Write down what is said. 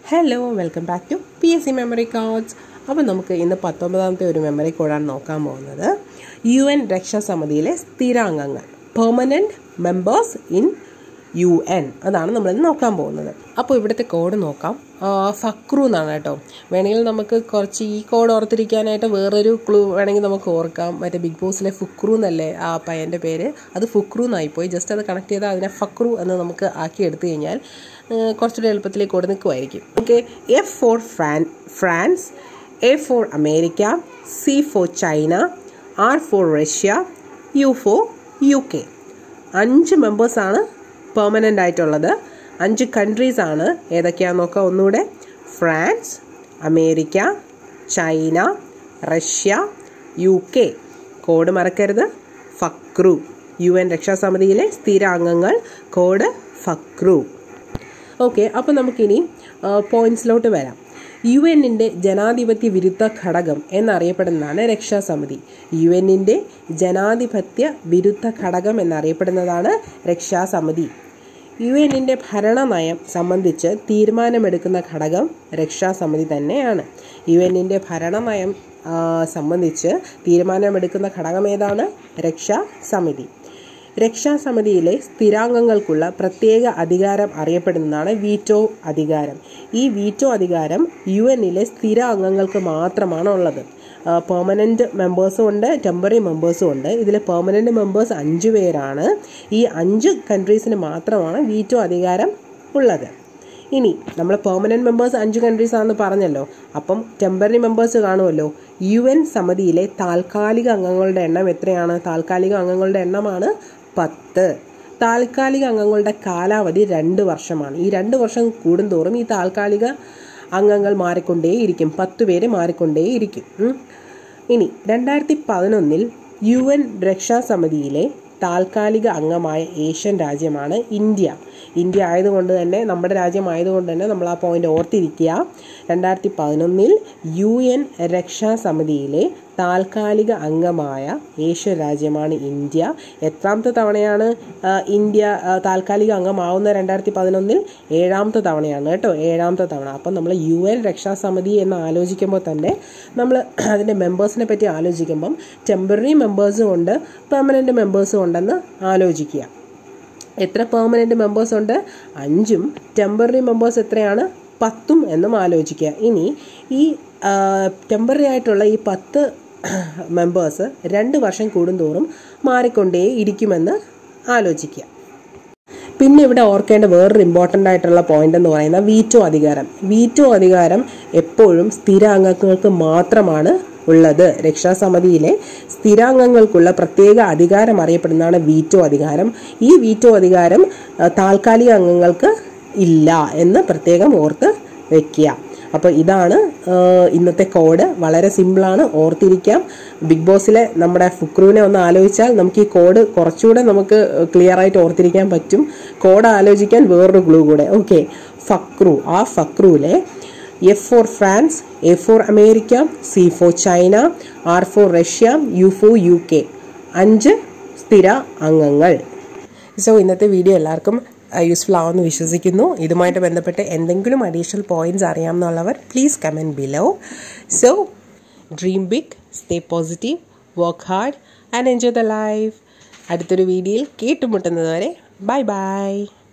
Hello welcome back to P S C memory cards അപ്പോൾ നമുക്ക് ഇന്ന് പത്തൊമ്പതാമത്തെ ഒരു മെമ്മറി കോഡാണ് നോക്കാൻ പോകുന്നത് യു എൻ രക്ഷാസമിതിയിലെ സ്ഥിരാംഗങ്ങൾ permanent members in U N അതാണ് നമ്മളിന്ന് നോക്കാൻ പോകുന്നത് അപ്പോൾ ഇവിടുത്തെ കോഡ് നോക്കാം ആ, ഫക്രു എന്നാണ് കേട്ടോ വേണമെങ്കിൽ നമുക്ക് കുറച്ച് ഈ കോഡ് ഓർത്തിരിക്കാനായിട്ട് വേറൊരു ക്ലൂ വേണമെങ്കിൽ നമുക്ക് ഓർക്കാം മറ്റേ ബിഗ് ബോസിലെ ഫുക്രു എന്നല്ലേ ആ പയ്യൻ്റെ പേര് അത് ഫുക്രു എന്നായിപ്പോയി ജസ്റ്റ് അത് കണക്ട് ചെയ്താൽ അതിനെ ഫക്രു എന്ന് നമുക്ക് ആക്കി എടുത്തു കഴിഞ്ഞാൽ ആ, കുറച്ചുകൂടി എളുപ്പത്തിൽ കോഡ് നിൽക്കുമായിരിക്കും ഓക്കെ എഫ് ഫോർ ഫ്രാൻ France A for America C for China R for Russia U for U K അഞ്ച് മെമ്പേഴ്സാണ് പെർമനൻ്റ് ആയിട്ടുള്ളത് അഞ്ച് കൺട്രീസ് ആണ് ഏതൊക്കെയാണെന്ന് നോക്കാം ഒന്നുകൂടെ France America China Russia U K code മറക്കരുത് ഫക്രു യു എൻ രക്ഷാസമിതിയിലെ സ്ഥിരാംഗങ്ങൾ കോഡ് ഫക്രു ഓക്കെ അപ്പോൾ നമുക്കിനി പോയിന്റ്സിലോട്ട് വരാം യു എന്നിൻ്റെ ജനാധിപത്യ വിരുദ്ധ ഘടകം എന്നറിയപ്പെടുന്നതാണ് രക്ഷാസമിതി യു എന്നിൻ്റെ ജനാധിപത്യ വിരുദ്ധ ഘടകം എന്നറിയപ്പെടുന്നതാണ് രക്ഷാസമിതി യു എന്നിൻ്റെ ഭരണനയം സംബന്ധിച്ച് തീരുമാനമെടുക്കുന്ന ഘടകം രക്ഷാസമിതി തന്നെയാണ് യു എന്നിൻ്റെ ഭരണനയം ആ, സംബന്ധിച്ച് തീരുമാനമെടുക്കുന്ന ഘടകം ഏതാണ് രക്ഷാസമിതി രക്ഷാസമിതിയിലെ സ്ഥിരാംഗങ്ങൾക്കുള്ള പ്രത്യേക അധികാരം അറിയപ്പെടുന്നതാണ് വീറ്റോ അധികാരം ഈ വീറ്റോ അധികാരം യു എന്നിലെ സ്ഥിര അംഗങ്ങൾക്ക് മാത്രമാണ് ഉള്ളത് പെർമനൻറ്റ് മെമ്പേഴ്സും ഉണ്ട് ടെമ്പററി മെമ്പേഴ്സും ഉണ്ട് ഇതിൽ പെർമനൻറ്റ് മെമ്പേഴ്സ് അഞ്ച് പേരാണ് ഈ അഞ്ച് കൺട്രീസിന് മാത്രമാണ് വീറ്റോ അധികാരം ഉള്ളത് ഇനി നമ്മൾ പെർമനൻറ്റ് മെമ്പേഴ്സ് അഞ്ച് കൺട്രീസ് ആണെന്ന് പറഞ്ഞല്ലോ അപ്പം ടെമ്പററി മെമ്പേഴ്സ് കാണുമല്ലോ യു എൻ സമിതിയിലെ താൽക്കാലിക അംഗങ്ങളുടെ എണ്ണം എത്രയാണ് താൽക്കാലിക അംഗങ്ങളുടെ എണ്ണമാണ് പത്ത് താൽക്കാലിക അംഗങ്ങളുടെ കാലാവധി രണ്ട് വർഷമാണ് ഈ രണ്ട് വർഷം കൂടുന്തോറും ഈ താൽക്കാലിക അംഗങ്ങൾ മാറിക്കൊണ്ടേയിരിക്കും പത്ത് പേര് മാറിക്കൊണ്ടേയിരിക്കും ഉം. ഇനി രണ്ടായിരത്തി പതിനൊന്നിൽ യു എൻ രക്ഷാസമിതിയിലെ താൽക്കാലിക അംഗമായ ഏഷ്യൻ രാജ്യമാണ് ഇന്ത്യ ഇന്ത്യ ആയതുകൊണ്ട് തന്നെ നമ്മുടെ രാജ്യമായതുകൊണ്ട് തന്നെ നമ്മൾ ആ പോയിന്റ് ഓർത്തിരിക്കുക രണ്ടായിരത്തി പതിനൊന്നിൽ യു എൻ രക്ഷാസമിതിയിലെ താൽക്കാലിക അംഗമായ ഏഷ്യൻ രാജ്യമാണ് ഇന്ത്യ എത്രാമത്തെ തവണയാണ് ആ, ഇന്ത്യ ആ, താൽക്കാലിക അംഗമാവുന്ന രണ്ടായിരത്തി പതിനൊന്നിൽ ഏഴാമത്തെ തവണയാണ് കേട്ടോ ഏഴാമത്തെ തവണ അപ്പം നമ്മൾ യു എൻ രക്ഷാസമിതി എന്ന് ആലോചിക്കുമ്പോൾ തന്നെ നമ്മൾ അതിൻ്റെ മെമ്പേഴ്സിനെ പറ്റി ആലോചിക്കുമ്പം ടെമ്പററി മെമ്പേഴ്സും ഉണ്ട് പെർമനൻറ്റ് മെമ്പേഴ്സും ഉണ്ടെന്ന് ആലോചിക്കുക എത്ര പെർമനൻറ്റ് മെമ്പേഴ്സ് ഉണ്ട് അഞ്ചും ടെമ്പററി മെമ്പേഴ്സ് എത്രയാണ് പത്തും എന്നും ആലോചിക്കുക ഇനി ഈ ടെമ്പററി ആയിട്ടുള്ള ഈ പത്ത് മെമ്പേഴ്സ് രണ്ട് വർഷം കൂടുന്തോറും മാറിക്കൊണ്ടേ ഇരിക്കുമെന്ന് ആലോചിക്കുക പിന്നെ ഇവിടെ ഓർക്കേണ്ട വേറൊരു ഇമ്പോർട്ടൻ്റ് ആയിട്ടുള്ള പോയിന്റ് എന്ന് പറയുന്നത് വീറ്റോ അധികാരം വീറ്റോ അധികാരം എപ്പോഴും സ്ഥിരാംഗങ്ങൾക്ക് മാത്രമാണ് ഉള്ളത് രക്ഷാസമിതിയിലെ സ്ഥിരാംഗങ്ങൾക്കുള്ള പ്രത്യേക അധികാരം അറിയപ്പെടുന്നതാണ് വീറ്റോ അധികാരം ഈ വീറ്റോ അധികാരം ആ, താൽക്കാലിക അംഗങ്ങൾക്ക് ഇല്ല എന്ന് പ്രത്യേകം ഓർത്ത് വെക്കുക അപ്പോൾ ഇതാണ് ആ, ഇന്നത്തെ കോഡ് വളരെ സിമ്പിളാണ് ഓർത്തിരിക്കാം ബിഗ് ബോസിലെ നമ്മുടെ ഫുക്രുവിനെ ഒന്ന് ആലോചിച്ചാൽ നമുക്ക് ഈ കോഡ് കുറച്ചുകൂടെ നമുക്ക് ക്ലിയർ ആയിട്ട് ഓർത്തിരിക്കാൻ പറ്റും കോഡ് ആലോചിക്കാൻ വേറൊരു ഗ്ലൂ കൂടെ ഓക്കെ ഫക്രു ആ ഫക്രുവിലെ F for France A for America C for China R for Russia U for U K അഞ്ച് സ്ഥിര അംഗങ്ങൾ സോ ഇന്നത്തെ വീഡിയോ എല്ലാവർക്കും യൂസ്ഫുൾ ആവുമെന്ന് വിശ്വസിക്കുന്നു ഇതുമായിട്ട് ബന്ധപ്പെട്ട് എന്തെങ്കിലും അഡീഷണൽ പോയിന്റ്സ് അറിയാമെന്നുള്ളവർ please comment below so dream big stay positive work hard and enjoy the life അടുത്തൊരു വീഡിയോയിൽ കേട്ടുമുട്ടുന്നത് വരെ ബൈ ബൈ